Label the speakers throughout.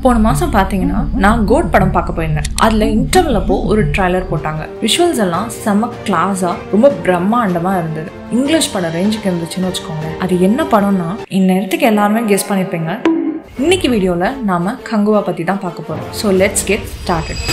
Speaker 1: போன மாசம் பாத்தீங்கன்னா நான் கோட் படம் பார்க்க போயிருந்தேன் அதுல இன்டர்வல் அப்போ ஒரு ட்ரைலர் போட்டாங்க விஷுவல்ஸ் எல்லாம் செம கிளாஸா ரொம்ப பிரம்மாண்டமா இருந்தது இங்கிலீஷ் படம் ரேஞ்சுக்கு இருந்துச்சுன்னு வச்சுக்கோங்க அது என்ன படம்னா இந்நேரத்துக்கு எல்லாருமே கெஸ் பண்ணிருப்பீங்க இன்னைக்கு வீடியோல நாம கங்குவா பத்தி தான் பார்க்க போறோம் so let's get started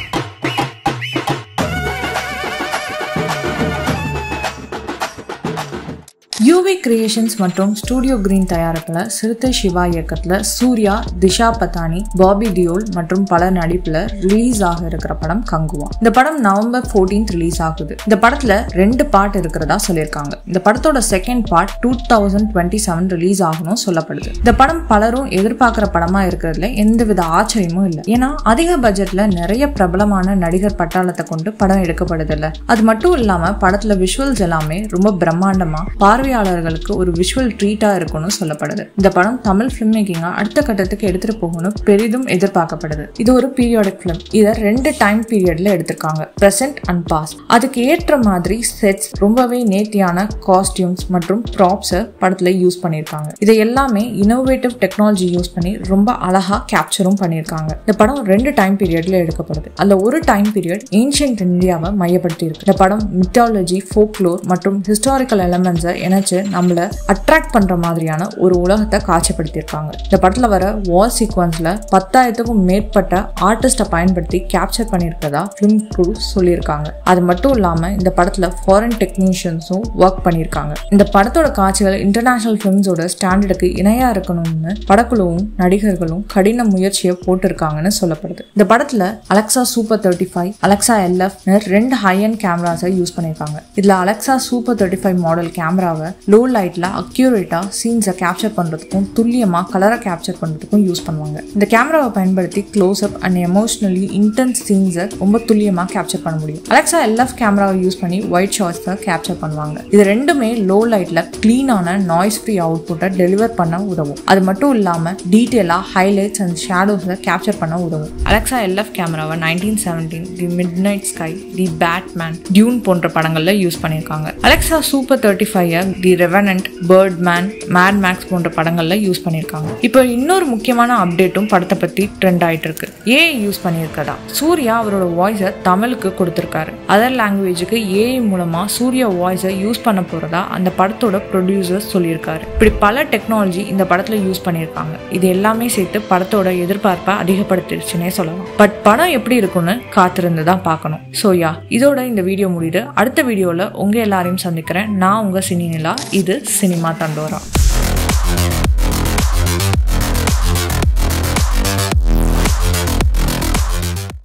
Speaker 1: UV creations மற்றும் ஸ்டூடியோ கிரீன் தயாரிப்பில் சிறுத்தை சிவா இயக்கத்தில் சூர்யா திஷா பத்தானி பாபி டியோல் மற்றும் பல நடிப்பில் ரிலீஸ் ஆக இருக்கிற படம் கங்குவா இந்த படம் நவம்பர் 14th ரிலீஸ் ஆகுது இந்த படத்தில் ரெண்டு பார்ட் இருக்கிறதா சொல்லியிருக்காங்க இந்த படத்தோட second part two thousand twenty seven release ஆகணும் சொல்லப்படுது இந்த படம் பலரும் எதிர்பார்க்குற படமா இருக்கிறதுல எந்தவித ஆச்சரியமும் இல்லை ஏன்னா அதிக பட்ஜெட்ல நிறைய பிரபலமான நடிகர் பட்டாளத்தை கொண்டு படம் எடுக்கப்படுதில்ல அது மட்டும் இல்லாம படத்துல விஷுவல்ஸ் எல்லாமே ரொம்ப பிரம்மாண்டமா பார்வையாளர்களுக்கு ஒரு விஷுவல் ட்ரீட்டா இருக்கும்னு சொல்லப்படுது இந்த படம் தமிழ் ஃபிலிம் மேக்கிங்கா அடுத்த கட்டத்துக்கு எடுத்துட்டு போகணும் பெரிதும் எதிர்பார்க்கப்படுது இது ஒரு பீரியாடிக் ஃபிலிம் இதை ரெண்டு டைம் பீரியட்ல எடுத்திருக்காங்க பிரசன்ட் அண்ட் பாஸ்ட் அதுக்கு ஏற்ற மாதிரி செட்ஸ் ரொம்பவே நேர்த்தியான காஸ்டியூம்ஸ் மற்றும் ப்ராப்ஸை படத்துல யூஸ் பண்ணியிருக்காங்க இதை எல்லாமே இனோவேட்டிவ் டெக்னாலஜி யூஸ் பண்ணி ரொம்ப அழகா கேப்சரும் பண்ணியிருக்காங்க இந்த படம் ரெண்டு டைம் பீரியட்ல எடுக்கப்படுது அதுல ஒரு டைம் பீரியட் ஏன்ஷியன்ட் இந்தியாவை மையப்படுத்தி இருக்கு இந்த படம் மித்தாலஜி ஃபோக்லோர் மற்றும் ஹிஸ்டாரிக்கல் எலமெண்ட்ஸை இணைச்சு நம்மள அட்ராக்ட் பண்ற மாதிரியான ஒரு உலகத்தை காட்சிப்படுத்தியிருக்காங்க இந்த படத்துல வர வால் சீக்வன்ஸ்ல பத்தாயிரத்துக்கும் மேற்பட்ட ஆர்டிஸ்டை பயன்படுத்தி கேப்சர் பண்ணியிருக்கதா ஃபிலிம் குரூ சொல்லியிருக்காங்க அது மட்டும் இல்லாம இந்த படத்துல ஃபாரின் டெக்னீஷியன்ஸும் ஒர்க் பண்ணியிருக்காங்க இந்த படத்தோட காட்சிகள் இன்டர்நேஷனல் ஃபிலிம்ஸோட ஸ்டாண்டர்டுக்கு இணையா இருக்கணும்னு படக்குழுவும் நடிகர்களும் கடின முயற்சியை போட்டிருக்காங்கன்னு சொல்லப்படுது இந்த படத்துல Alexa super thirty five Alexa LF ரெண்டு ஹை அண்ட் கேமராஸை யூஸ் பண்ணியிருக்காங்க இதுல Alexa super thirty five model கேமராவை லோ லைட்ல அக்யூரேட்டா சீன்ஸை கேப்சர் பண்றதுக்கும் துல்லியமா கலரை கேப்சர் பண்றதுக்கும் யூஸ் பண்ணுவாங்க இந்த கேமராவை பயன்படுத்தி close up and emotionally intense சீன்ஸை ரொம்ப துல்லியமா கேப்சர் பண்ண முடியும் அலெக்சா எல்எஃப் கேமராவை யூஸ் பண்ணி ஒயிட் ஷார்ட்ஸை கேப்சர் பண்ணுவாங்க இது ரெண்டுமே லோ லைட்ல கிளீனான நாய்ஸ் ஃப்ரீ அவுட்புட்டை டெலிவர் பண்ண உதவும் அது மட்டும் இல்லாம டீட்டெயிலா ஹைலைட்ஸ் அண்ட் ஷேடோஸை கேப்சர் பண்ண உதவும் அலெக்சா எல்எஃப் கேமராவை nineteen seventeen the midnight sky the Batman Dune போன்ற படங்கள்ல யூஸ் பண்ணியிருக்காங்க Alexa super thirty five the Revenant Birdman Mad Max போன்ற படங்கள்ல யூஸ் பண்ணியிருக்காங்க இப்போ இன்னொரு முக்கியமான அப்டேட்டும் படத்தை பத்தி ட்ரெண்ட் ஆயிட்டு இருக்கு ஏஐ யூஸ் பண்ணியிருக்கதா சூர்யா அவரோட வாய்ஸை தமிழுக்கு கொடுத்திருக்காரு அதர் லாங்குவேஜுக்கு ஏஐ மூலமா சூர்யா வாய்ஸை யூஸ் பண்ண போறதா அந்த படத்தோட ப்ரொடியூசர் சொல்லியிருக்காரு இப்படி பல டெக்னாலஜி இந்த படத்துல யூஸ் பண்ணியிருக்காங்க இது எல்லாமே சேர்த்து படத்தோட எதிர்பார்ப்பை அதிகப்படுத்திடுச்சுன்னே சொல்லலாம் பட் படம் எப்படி இருக்கும்னு காத்திருந்து தான் பார்க்கணும் ஸோ யா இதோட இந்த வீடியோ முடியுது அடுத்த வீடியோவில் உங்க எல்லாரையும் சந்திக்கிறேன் நான் உங்க சினி நிலா இது சினிமா தண்டோரா